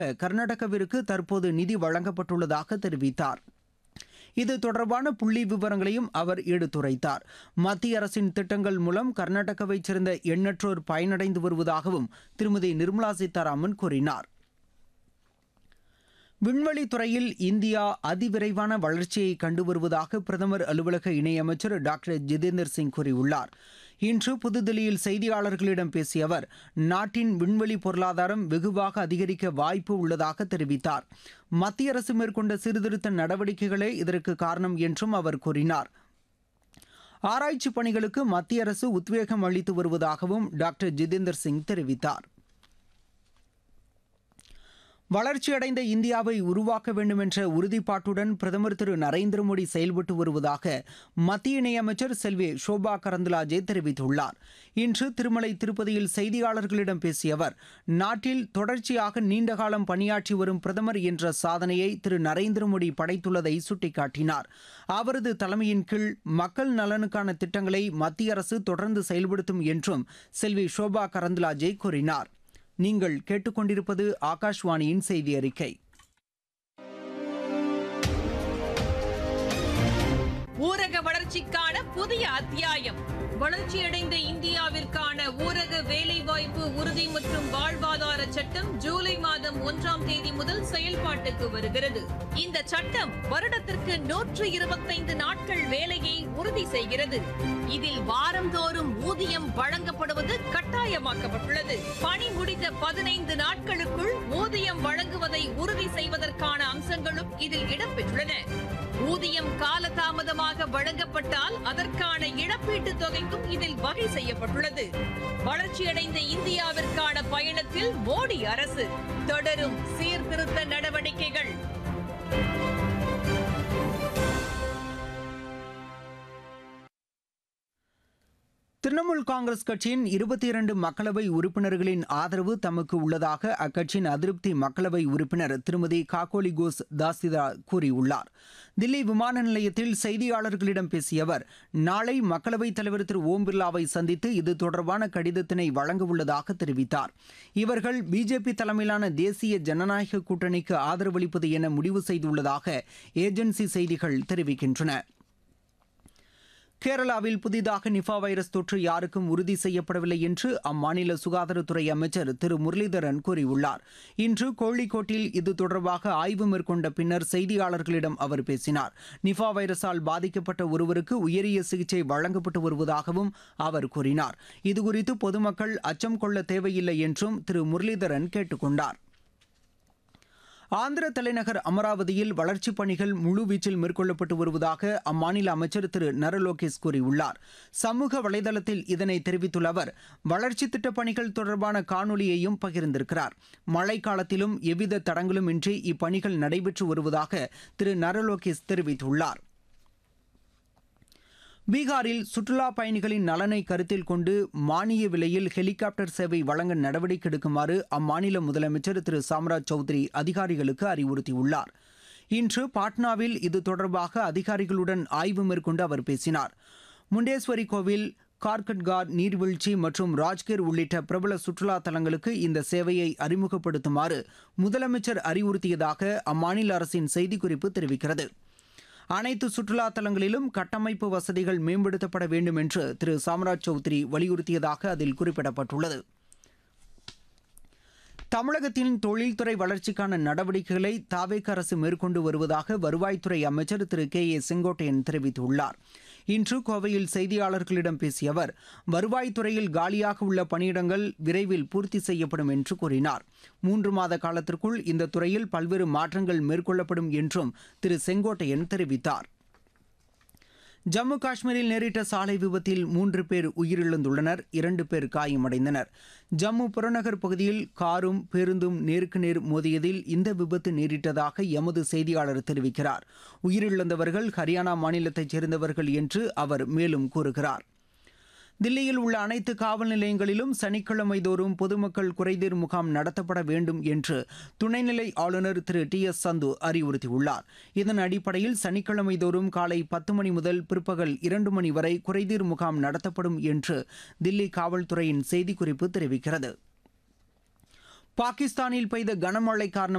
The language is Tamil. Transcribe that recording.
கர்நாடகாவிற்கு தற்போது நிதி வழங்கப்பட்டுள்ளதாக தெரிவித்தார் இது தொடர்பான புள்ளி விவரங்களையும் அவர் எடுத்துரைத்தார் மத்திய அரசின் திட்டங்கள் மூலம் கர்நாடகாவைச் சேர்ந்த எண்ணற்றோர் பயனடைந்து வருவதாகவும் திருமதி நிர்மலா சீதாராமன் கூறினார் விண்வெளி துறையில் இந்தியா அதிவிரைவான வளர்ச்சியை கண்டு வருவதாக பிரதமர் அலுவலக இணையமைச்சர் டாக்டர் ஜிதேந்தர் சிங் கூறியுள்ளார் இன்று புதுதில்லியில் செய்தியாளர்களிடம் பேசிய அவர் நாட்டின் விண்வெளி பொருளாதாரம் வெகுவாக அதிகரிக்க வாய்ப்பு உள்ளதாக தெரிவித்தார் மத்திய அரசு மேற்கொண்ட சீர்திருத்த நடவடிக்கைகளே இதற்கு காரணம் என்றும் அவர் கூறினார் ஆராய்ச்சி பணிகளுக்கு மத்திய அரசு உத்வேகம் அளித்து வருவதாகவும் டாக்டர் ஜிதேந்தர் சிங் தெரிவித்தார் வளர்ச்சியடைந்த இந்தியாவை உருவாக்க வேண்டும் என்ற உறுதிப்பாட்டுடன் பிரதமர் திரு நரேந்திர மோடி செயல்பட்டு வருவதாக மத்திய இணையமைச்சர் செல்வி ஷோபா கரந்தலாஜே தெரிவித்துள்ளார் இன்று திருமலை திருப்பதியில் செய்தியாளர்களிடம் பேசிய அவர் நாட்டில் தொடர்ச்சியாக நீண்டகாலம் பணியாற்றி வரும் பிரதமர் என்ற சாதனையை திரு நரேந்திர மோடி படைத்துள்ளதை சுட்டிக்காட்டினார் அவரது தலைமையின் கீழ் மக்கள் நலனுக்கான திட்டங்களை மத்திய அரசு தொடர்ந்து செயல்படுத்தும் என்றும் செல்வி ஷோபா கரந்தலாஜே கூறினார் நீங்கள் கேட்டுக்கொண்டிருப்பது ஆகாஷ்வாணியின் செய்தி அறிக்கை ஊரக வளர்ச்சிக்கான புதிய அத்தியாயம் வளர்ச்சியடைந்த இந்தியாவிற்கான ஊரக வேலைவாய்ப்பு உறுதி மற்றும் வாழ்வாதார சட்டம் ஜூலை மாதம் ஒன்றாம் தேதி முதல் செயல்பாட்டுக்கு வருகிறது இந்த சட்டம் வருடத்திற்கு நூற்று இருபத்தைந்து நாட்கள் வேலையை உறுதி செய்கிறது இதில் வாரந்தோறும் ஊதியம் வழங்கப்படுவது கட்டாயமாக்கப்பட்டுள்ளது பணி முடிந்த பதினைந்து நாட்களுக்குள் ஊதியம் வழங்குவதை உறுதி செய்வதற்கான அம்சங்களும் இதில் இடம்பெற்றுள்ளன ஊதியம் காலதாமதமாக வழங்கப்பட்டால் அதற்கான இழப்பீட்டுத் தொகைக்கும் இதில் வகை செய்யப்பட்டுள்ளது வளர்ச்சியடைந்த இந்தியாவிற்கான பயணத்தில் மோடி அரசு தொடரும் சீர்திருத்த நடவடிக்கைகள் திரிணாமுல் காங்கிரஸ் கட்சியின் இருபத்தி இரண்டு மக்களவை உறுப்பினர்களின் ஆதரவு தமக்கு உள்ளதாக அக்கட்சியின் அதிருப்தி மக்களவை உறுப்பினர் திருமதி காகோலி கோஸ் தாசிதா கூறியுள்ளார் தில்லி விமான நிலையத்தில் செய்தியாளர்களிடம் பேசிய அவர் நாளை மக்களவைத் தலைவர் திரு ஓம் பிர்லாவை சந்தித்து இது தொடர்பான கடிதத்தினை வழங்க உள்ளதாக தெரிவித்தார் இவர்கள் பிஜேபி தலைமையிலான தேசிய ஜனநாயக கூட்டணிக்கு ஆதரவளிப்பது என முடிவு செய்துள்ளதாக ஏஜென்சி செய்திகள் தெரிவிக்கின்றன கேரளாவில் புதிதாக நிஃபா வைரஸ் தொற்று யாருக்கும் உறுதி செய்யப்படவில்லை என்று அம்மாநில சுகாதாரத்துறை அமைச்சர் திரு முரளிதரன் கூறியுள்ளார் இன்று கோழிக்கோட்டில் இது தொடர்பாக ஆய்வு மேற்கொண்ட பின்னர் செய்தியாளர்களிடம் அவர் பேசினார் நிஃபா வைரஸால் பாதிக்கப்பட்ட ஒருவருக்கு உயரிய சிகிச்சை வழங்கப்பட்டு வருவதாகவும் அவர் கூறினார் இதுகுறித்து பொதுமக்கள் அச்சம் கொள்ள தேவையில்லை என்றும் திரு முரளிதரன் கேட்டுக்கொண்டார் ஆந்திர தலைநகர் அமராவதியில் வளர்ச்சிப் பணிகள் முழுவீச்சில் மேற்கொள்ளப்பட்டு வருவதாக அம்மாநில அமைச்சர் திரு நரலோகேஷ் கூறியுள்ளார் சமூக வலைதளத்தில் இதனை தெரிவித்துள்ள அவர் வளர்ச்சி திட்டப் பணிகள் தொடர்பான காணொலியையும் பகிர்ந்திருக்கிறார் மழைக்காலத்திலும் எவ்வித தடங்களும் இன்றி இப்பணிகள் நடைபெற்று வருவதாக திரு நரலோகேஷ் தெரிவித்துள்ளார் பீகாரில் சுற்றுலா பயணிகளின் நலனை கருத்தில் கொண்டு மானிய விலையில் ஹெலிகாப்டர் சேவை வழங்க நடவடிக்கை எடுக்குமாறு அம்மாநில முதலமைச்சர் திரு சாம்ராஜ் சௌத்ரி அதிகாரிகளுக்கு அறிவுறுத்தியுள்ளார் இன்று பாட்னாவில் இது தொடர்பாக அதிகாரிகளுடன் ஆய்வு மேற்கொண்டு அவர் பேசினார் முண்டேஸ்வரி கோவில் கார்கட்கார் நீர்வீழ்ச்சி மற்றும் ராஜ்கிர் உள்ளிட்ட பிரபல சுற்றுலா தலங்களுக்கு இந்த சேவையை அறிமுகப்படுத்துமாறு முதலமைச்சர் அறிவுறுத்தியதாக அம்மாநில அரசின் செய்திக்குறிப்பு தெரிவிக்கிறது அனைத்து சுற்றுலா தலங்களிலும் கட்டமைப்பு வசதிகள் மேம்படுத்தப்பட வேண்டும் என்று திரு சாம்ராஜ் சௌத்ரி வலியுறுத்தியதாக அதில் குறிப்பிடப்பட்டுள்ளது தமிழகத்தின் தொழில்துறை வளர்ச்சிக்கான நடவடிக்கைகளை தாவேக அரசு மேற்கொண்டு வருவதாக வருவாய்த்துறை அமைச்சர் திரு கே ஏ செங்கோட்டையன் தெரிவித்துள்ளார் இன்று கோவையில் செய்தியாளர்களிடம் பேசிய அவர் வருவாய்த்துறையில் காலியாக உள்ள பணியிடங்கள் விரைவில் பூர்த்தி செய்யப்படும் என்று கூறினார் மூன்று மாத காலத்திற்குள் இந்த துறையில் பல்வேறு மாற்றங்கள் மேற்கொள்ளப்படும் என்றும் திரு செங்கோட்டையன் தெரிவித்தார் ஜம்மு காஷ்மீரில் நேரிட்ட சாலை விபத்தில் மூன்று பேர் உயிரிழந்துள்ளனர் இரண்டு பேர் காயமடைந்தனர் ஜம்மு புறநகர் பகுதியில் காரும் பேருந்தும் நேருக்கு நேர் மோதியதில் இந்த விபத்து நேரிட்டதாக எமது செய்தியாளர் தெரிவிக்கிறார் உயிரிழந்தவர்கள் ஹரியானா மாநிலத்தைச் சேர்ந்தவர்கள் என்று அவர் மேலும் கூறுகிறார் தில்லியில் உள்ள அனைத்து காவல் நிலையங்களிலும் சனிக்கிழமை தோறும் பொதுமக்கள் குறைதீர் முகாம் நடத்தப்பட வேண்டும் என்று துணைநிலை ஆளுநர் திரு டி எஸ் சந்து அறிவுறுத்தியுள்ளார் இதன் அடிப்படையில் சனிக்கிழமை தோறும் காலை பத்து மணி முதல் பிற்பகல் இரண்டு மணி வரை குறைதீர் முகாம் நடத்தப்படும் என்று தில்லி காவல்துறையின் செய்திக்குறிப்பு தெரிவிக்கிறது பாகிஸ்தானில் பெய்த கனமழை காரணமாக